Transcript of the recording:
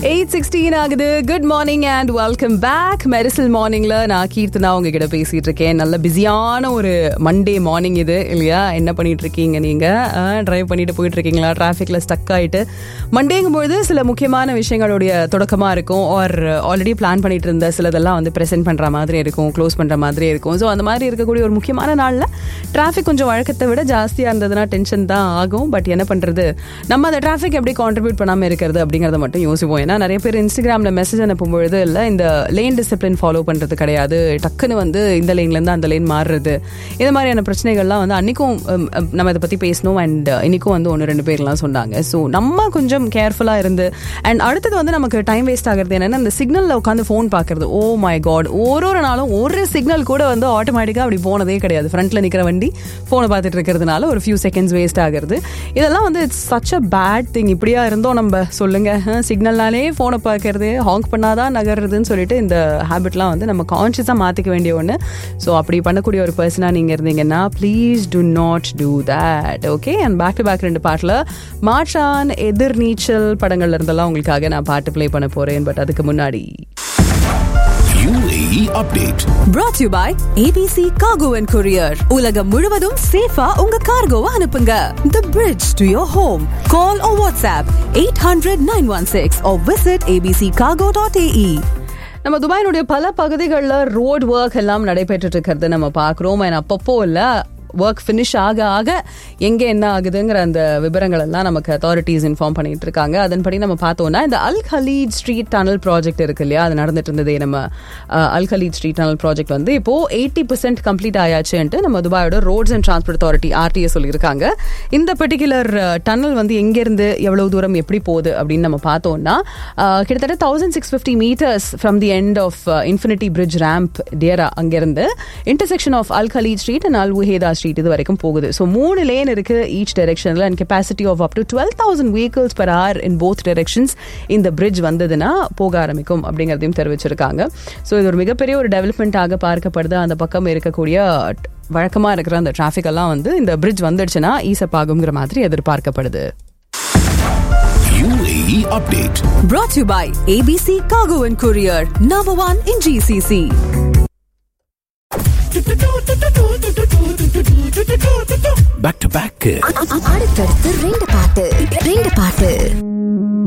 Eight sixteen ஆகுது good morning and welcome back Mersal மார்னிங்ல நான் கீர்த்தனா உங்ககிட்ட பேசிட்டு இருக்கேன் நல்ல பிஸியான ஒரு மண்டே மார்னிங் இது இல்லையா என்ன பண்ணிட்டு இருக்கீங்க நீங்க டிரைவ் பண்ணிட்டு போயிட்டு இருக்கீங்களா டிராஃபிக்ல ஸ்டக் ஆயிட்டு மண்டேங்கும்போது சில முக்கியமான விஷயங்களுடைய தொடக்கமா இருக்கும் ஆர் ஆல்ரெடி பிளான் பண்ணிட்டு இருந்த சிலதெல்லாம் வந்து ப்ரெசென்ட் பண்ற மாதிரி இருக்கும் க்ளோஸ் பண்ற மாதிரி இருக்கும் ஸோ அந்த மாதிரி இருக்கக்கூடிய ஒரு முக்கியமான நாள்ல டிராஃபிக் கொஞ்சம் வழக்கத்தை விட ஜாஸ்தியா இருந்ததுன்னா டென்ஷன் தான் ஆகும் பட் என்ன பண்றது நம்ம அந்த டிராஃபிக் எப்படி கான்ட்ரிபியூட் பண்ணாம இருக்கிறது அப்படிங்கறத மட்டும் யோசிப்போம் ஏன்னா நிறைய பேர் இன்ஸ்டாகிராம்ல மெசேஜ் அனுப்பும்பொழுது இல்லை இந்த லேன் டிசிப்ளின் ஃபாலோ பண்றது கிடையாது டக்குன்னு வந்து இந்த லேன்ல இருந்து அந்த லேன் மாறுறது இந்த மாதிரியான பிரச்சனைகள்லாம் வந்து அன்னைக்கும் உம், உம், நம்ம இதை பத்தி பேசணும் அண்ட் இன்னைக்கும் வந்து ஒன்று ரெண்டு பேர்லாம் சொன்னாங்க ஸோ நம்ம கொஞ்சம் கேர்ஃபுல்லா இருந்து அண்ட் அடுத்தது வந்து நமக்கு டைம் வேஸ்ட் ஆகுறது என்னன்னா இந்த சிக்னல்ல உட்காந்து ஃபோன் பார்க்கறது ஓ மை காட் ஒரு ஒரு நாளும் ஒரு சிக்னல் கூட வந்து ஆட்டோமேட்டிக்காக அப்படி போனதே கிடையாது ஃப்ரண்ட்ல நிற்கிற வண்டி ஃபோனை பார்த்துட்டு இருக்கிறதுனால ஒரு ஃபியூ செகண்ட்ஸ் வேஸ்ட் ஆகுறது இதெல்லாம் வந்து it's such a bad thing இப்படியா இருந்தோம் நம்ம சொல்லுங்க சிக்னல்னாலே ஃபோனை பார்க்கறது ஹாங்க் பண்ணாதான் நகர்றதுன்னு சொல்லிட்டு இந்த ஹேபிட்லாம் வந்து நம்ம கான்ஷியஸாக மாற்றிக்க வேண்டிய ஒன்று ஸோ அப்படி பண்ணக்கூடிய ஒரு பர்சனாக நீங்கள் இருந்தீங்கன்னா please do not do that okay and back to back ரெண்டு பாட்டில் மாற்றான் எதிர் நீச்சல் படங்கள்ல இருந்தெல்லாம் உங்களுக்காக நான் பாட்டு ப்ளே பண்ண போகிறேன் பட் அதுக்கு முன்னாடி UAE update. brought to you by ABC Cargo and Courier. உலகம் முழுவதும் சேஃபா உங்க கார்கோவை அனுப்புங்க. The bridge to your home. Call or WhatsApp 800-916 or visit abccargo.ae. நம்ம துபாயினுடைய பல பகுதிகளில் ரோட் ஒர்க் எல்லாம் நடைபெற்றுட்டு இருக்கிறது நம்ம பார்க்குறோம் அண்ட் அப்பப்போ இல்லை ஒர்க் ஃபினிஷ் ஆக ஆக எங்கே என்ன ஆகுதுங்கிற அந்த விவரங்கள் எல்லாம் நமக்கு அத்தாரிட்டிஸ் இன்ஃபார்ம் பண்ணிட்டு இருக்காங்க அதன்படி நம்ம பார்த்தோம்னா இந்த Al Khaleej street tunnel project இருக்கு இல்லையா அது நடந்துட்டு இருந்தது நம்ம uh, Al Khaleej street tunnel project வந்து இப்போ எயிட்டி பர்சன்ட் கம்ப்ளீட் ஆயாச்சுன்ட்டு நம்ம துபாயோட roads and transport authority RTA சொல்லியிருக்காங்க இந்த பர்டிகுலர் டனல் வந்து எங்கேருந்து எவ்வளவு தூரம் எப்படி போகுது அப்படின்னு நம்ம பார்த்தோம்னா அஹ், கிட்டத்தட்ட thousand six fifty meters from the end of infinity bridge ramp Deira அங்கிருந்து intersection of Al Khaleej street and Al Wuheida street இது வரைக்கும் போகுது ஸோ மூணு லேன் இருக்கு ஈச் டைரக்ஷனில் and capacity of up to twelve thousand vehicles per hour in both directions இந்த bridge வந்ததுன்னா போக ஆரம்பிக்கும் அப்படிங்கிறதையும் தெரிவிச்சிருக்காங்க ஸோ இது ஒரு மிகப்பெரிய ஒரு டெவலப்மெண்ட்டாக பார்க்கப்படுது அந்த பக்கம் இருக்கக்கூடிய வழக்கமாக இருக்கிற அந்த டிராஃபிக் எல்லாம் வந்து இந்த பிரிட்ஜ் வந்துடுச்சுன்னா ஈசப் ஆகுங்கிற மாதிரி எதிர்பார்க்கப்படுது UAE update. Brought to you by ABC Cargo and Courier. Number one in GCC. Back to back. அடுத்தடுத்து ரெண்டு பாட்டு ரெண்டு பாட்டு